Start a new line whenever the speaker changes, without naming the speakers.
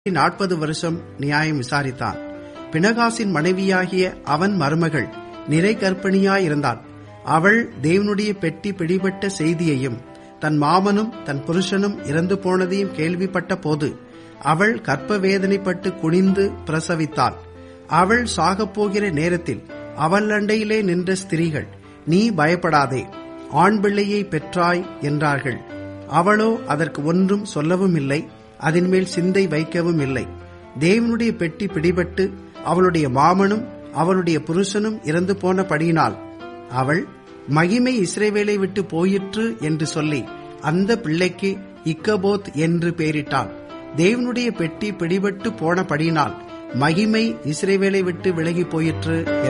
நாற்பது வருஷம் நியாயம் விசாரித்தான் பினகாசின் மனைவியாகிய அவன் மருமகள் நிறை கர்ப்பிணியாயிருந்தாள் அவள் தேவனுடைய பெட்டி பிடிபட்ட செய்தியையும் தன் மாமனும் தன் புருஷனும் இறந்து போனதையும் கேள்விப்பட்ட போது அவள் கற்ப வேதனைப்பட்டு குனிந்து பிரசவித்தாள் அவள் சாகப் போகிற நேரத்தில் அவள் அண்டையிலே நின்ற ஸ்திரீகள் நீ பயப்படாதே ஆண் பிள்ளையை பெற்றாய் என்றார்கள் அவளோ அதற்கு ஒன்றும் சொல்லவும் இல்லை அதன் மேல் சிந்தை வைக்கவும் இல்லை தேவனுடைய பெட்டி பிடிபட்டு அவளுடைய மாமனும் அவளுடைய புருஷனும் இறந்து போனபடியினால் அவள் மகிமை இஸ்ரேவேலை விட்டு போயிற்று என்று சொல்லி அந்த பிள்ளைக்கு இக்கபோத் என்று பெயரிட்டாள் தேவனுடைய பெட்டி பிடிபட்டு போனபடியினால் மகிமை இஸ்ரேவேலை விட்டு விலகி போயிற்று